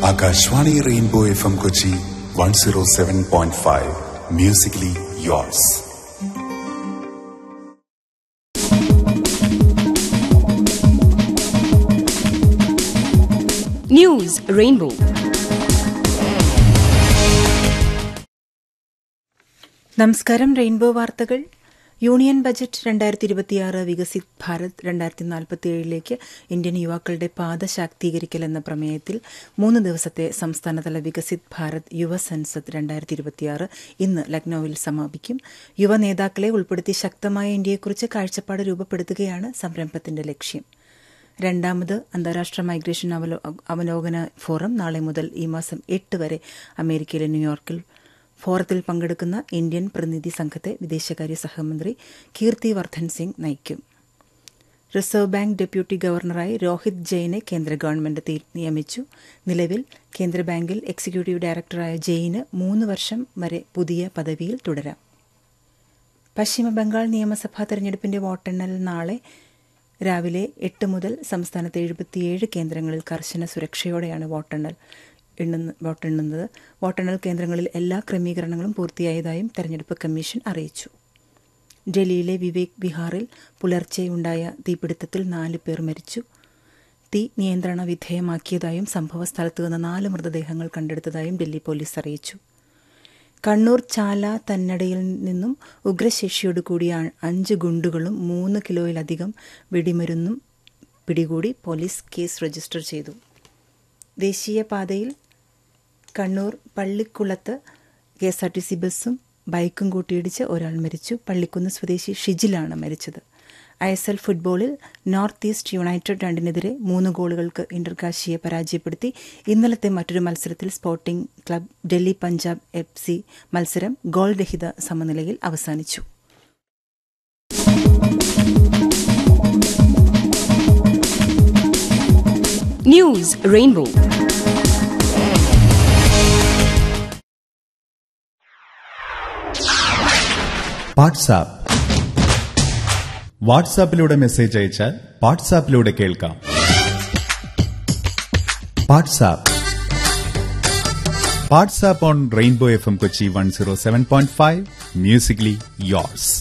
Akashvani Rainbow F M Kochi one zero seven point five musically yours News Rainbow. നമസ്കാരം Rainbow വാർത്തകൾ union budget രണ്ടായിരത്തി ഇരുപത്തിയാറ് വികസിത് ഭാരത് രണ്ടായിരത്തി നാൽപ്പത്തി ഏഴിലേക്ക് ഇന്ത്യൻ യുവാക്കളുടെ പാത ശാക്തീകരിക്കൽ എന്ന പ്രമേയത്തിൽ മൂന്ന് ദിവസത്തെ സംസ്ഥാനതല വികസിത് ഭാരത് യുവ സൻസദ് രണ്ടായിരത്തി ഇരുപത്തിയാറ് ഇന്ന് ലക്നൌവിൽ സമാപിക്കും യുവ നേതാക്കളെ ഉൾപ്പെടുത്തി ശക്തമായ ഇന്ത്യയെക്കുറിച്ച് കാഴ്ചപ്പാട് രൂപപ്പെടുത്തുകയാണ് സംരംഭത്തിന്റെ ലക്ഷ്യം രണ്ടാമത് അന്താരാഷ്ട്ര മൈഗ്രേഷൻ അവലോ- അവലോകന ഫോറം നാളെ മുതൽ ഈ മാസം എട്ട് വരെ അമേരിക്കയിലെ ന്യൂയോർക്കിൽ ഫോറത്തിൽ പങ്കെടുക്കുന്ന ഇന്ത്യൻ പ്രതിനിധി സംഘത്തെ വിദേശകാര്യ സഹമന്ത്രി കീർത്തി വർദ്ധൻ സിംഗ് നയിക്കും റിസർവ് ബാങ്ക് ഡെപ്യൂട്ടി ഗവർണറായി രോഹിത് ജെയിനെ കേന്ദ്ര ഗവൺമെന്റ് തീ- നിയമിച്ചു നിലവിൽ കേന്ദ്ര ബാങ്കിൽ എക്സിക്യൂട്ടീവ് ഡയറക്ടറായ ജെയിന് മൂന്ന് വർഷം വരെ പുതിയ പദവിയിൽ തുടരാം പശ്ചിമബംഗാൾ നിയമസഭാ തെരഞ്ഞെടുപ്പിന്റെ വോട്ടെണ്ണൽ നാളെ രാവിലെ എട്ട് മുതൽ സംസ്ഥാനത്തെ എഴുപത്തിയേഴ് കേന്ദ്രങ്ങളിൽ കർശന സുരക്ഷയോടെയാണ് വോട്ടെണ്ണൽ എണ്ണുന്ന വോട്ടെണ്ണുന്നത് വോട്ടെണ്ണൽ കേന്ദ്രങ്ങളിൽ എല്ലാ ക്രമീകരണങ്ങളും പൂർത്തിയായതായും തെരഞ്ഞെടുപ്പ് കമ്മീഷൻ അറിയിച്ചു ഡൽഹിയിലെ വിവേക് വിഹാറിൽ പുലർച്ചെയുണ്ടായ തീപിടുത്തത്തിൽ നാല് പേർ മരിച്ചു തീ നിയന്ത്രണ വിധേയമാക്കിയതായും സംഭവ സ്ഥലത്ത് നിന്ന് നാല് മൃതദേഹങ്ങൾ കണ്ടെടുത്തതായും ഡൽഹി പോലീസ് അറിയിച്ചു കണ്ണൂർ ചാല തന്നടയിൽ നിന്നും ഉഗ്രശേഷിയോട് കൂടിയ അഞ്ച് ഗുണ്ടുകളും മൂന്ന് കിലോയിലധികം വെടിമരുന്നും പിടികൂടി പോലീസ് കേസ് രജിസ്റ്റർ ചെയ്തു ദേശീയപാതയിൽ കണ്ണൂർ പള്ളിക്കുളത്ത് K S R T C ബസ്സും ബൈക്കും കൂട്ടിയിടിച്ച് ഒരാൾ മരിച്ചു പള്ളിക്കുന്ന് സ്വദേശി ഷിജിലാണ് മരിച്ചത് ഐ എസ് എൽ ഫുട്ബോളിൽ നോർത്ത് ഈസ്റ്റ് യുണൈറ്റഡ് രണ്ടിനെതിരെ മൂന്ന് ഗോളുകൾക്ക് ഇന്റർകാശിയെ പരാജയപ്പെടുത്തി ഇന്നലത്തെ മറ്റൊരു മത്സരത്തിൽ Sporting Club Delhi Punjab F C മത്സരം ഗോൾ രഹിത സമനിലയിൽ അവസാനിച്ചു News Rainbow. വാട്സാപ്പ് വാട്സാപ്പിലൂടെ മെസ്സേജ് അയച്ചാൽ വാട്സാപ്പിലൂടെ കേൾക്കാം WhatsApp WhatsApp on Rainbow F M Kochi one zero seven point five musically yours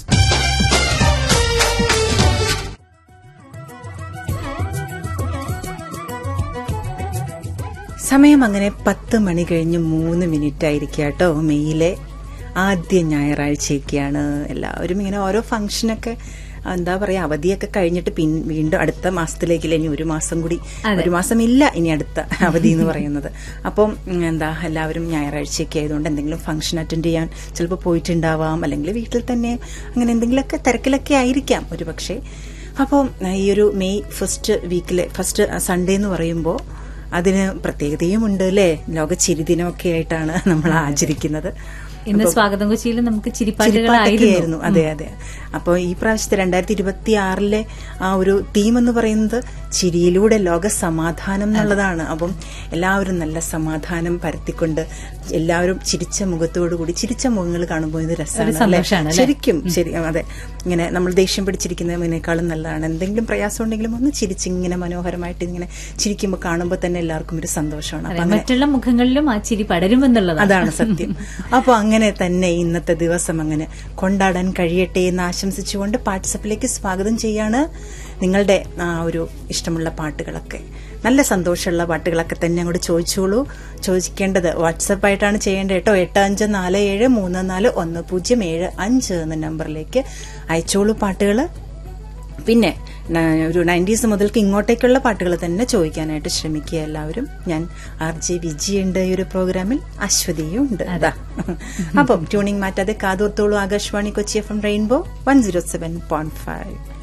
സമയം അങ്ങനെ പത്ത് മണി കഴിഞ്ഞ് മൂന്ന് മിനിറ്റ് ആയിരിക്കുക കേട്ടോ മെയ്യിലെ ആദ്യ ഞായറാഴ്ചയൊക്കെയാണ് എല്ലാവരും ഇങ്ങനെ ഓരോ ഫംഗ്ഷനൊക്കെ എന്താ പറയാ അവധിയൊക്കെ കഴിഞ്ഞിട്ട് പിൻ വീണ്ടും അടുത്ത മാസത്തിലേക്കില്ല ഇനി ഒരു മാസം കൂടി ഒരു മാസം ഇല്ല ഇനി അടുത്ത അവധി എന്ന് പറയുന്നത് അപ്പം ഉം, എന്താ എല്ലാവരും ഞായറാഴ്ചയൊക്കെ ആയതുകൊണ്ട് എന്തെങ്കിലും ഫംഗ്ഷൻ അറ്റൻഡ് ചെയ്യാൻ ചിലപ്പോൾ പോയിട്ടുണ്ടാവാം അല്ലെങ്കിൽ വീട്ടിൽ തന്നെ അങ്ങനെ എന്തെങ്കിലുമൊക്കെ തിരക്കിലൊക്കെ ആയിരിക്കാം ഒരു പക്ഷേ അപ്പോൾ ഈ ഒരു മെയ് ഫസ്റ്റ് വീക്കിലെ ഫസ്റ്റ് സൺഡേ എന്ന് പറയുമ്പോൾ അതിന് പ്രത്യേകതയും ഉണ്ട് അല്ലേ ലോക ചിരിദിനമൊക്കെ ആയിട്ടാണ് നമ്മൾ ആചരിക്കുന്നത് ഇന്ന് അപ്പൊ സ്വാഗതം കൊച്ചിയിൽ നമുക്ക് ചിരിപ്പാട്ടുകളായിരുന്നു ചിരിപ്പാട്ടൊക്കെയായിരുന്നു അതെ അതെ അപ്പോൾ ഈ പ്രാവശ്യത്തെ രണ്ടായിരത്തി ഇരുപത്തി ആറിലെ ആ ഒരു തീം എന്ന് പറയുന്നത് ചിരിയിലൂടെ ലോക സമാധാനം എന്നുള്ളതാണ് അപ്പം എല്ലാവരും നല്ല സമാധാനം പരത്തിക്കൊണ്ട് എല്ലാവരും ചിരിച്ച മുഖത്തോടുകൂടി ചിരിച്ച മുഖങ്ങൾ കാണുമ്പോൾ ഇത് രസമാണ് അല്ലേ? സന്തോഷാണ് അല്ലേ? ശരിക്കും ശരി അതെ ഇങ്ങനെ നമ്മൾ ദേഷ്യം പിടിച്ചിരിക്കുന്നതിനേക്കാളും നല്ലതാണ് എന്തെങ്കിലും പ്രയാസം ഉണ്ടെങ്കിലും ഒന്ന് ചിരിച്ച് ഇങ്ങനെ മനോഹരമായിട്ട് ഇങ്ങനെ ചിരിക്കുമ്പോൾ കാണുമ്പോൾ തന്നെ എല്ലാവർക്കും ഒരു സന്തോഷമാണ് അതെ, അപ്പൊ അങ്ങനെ മറ്റുള്ള മുഖങ്ങളിലും ആ ചിരി പടരുമെന്നുള്ളതാണ് അതാണ് സത്യം അപ്പോൾ അങ്ങനെ തന്നെ ഇന്നത്തെ ദിവസം അങ്ങനെ കൊണ്ടാടാൻ കഴിയട്ടെ എന്ന് ആശംസിച്ചുകൊണ്ട് വാട്സപ്പിലേക്ക് സ്വാഗതം ചെയ്യാണ് നിങ്ങളുടെ ആ ഒരു ഇഷ്ടമുള്ള പാട്ടുകളൊക്കെ നല്ല സന്തോഷമുള്ള പാട്ടുകളൊക്കെ തന്നെ അങ്ങോട്ട് ചോദിച്ചോളൂ ചോദിക്കേണ്ടത് വാട്സപ്പായിട്ടാണ് ചെയ്യേണ്ടത് കേട്ടോ എട്ട് അഞ്ച് നാല് ഏഴ് മൂന്ന് നാല് ഒന്ന് പൂജ്യം ഏഴ് അഞ്ച് എന്ന നമ്പറിലേക്ക് അയച്ചോളൂ പാട്ടുകൾ പിന്നെ ന- ഒരു നയൻറ്റീസ് മുതൽക്ക് ഇങ്ങോട്ടേക്കുള്ള പാട്ടുകൾ തന്നെ ചോദിക്കാനായിട്ട് ശ്രമിക്കുക എല്ലാവരും ഞാൻ ആർ ജെ വിജിയുണ്ട് ഈ ഒരു പ്രോഗ്രാമിൽ അശ്വതിയും ഉണ്ട് അതാ അപ്പം ട്യൂണിംഗ് മാറ്റാതെ കാതോർത്തോളൂ Akashvani Kochi F M Rainbow one zero seven point five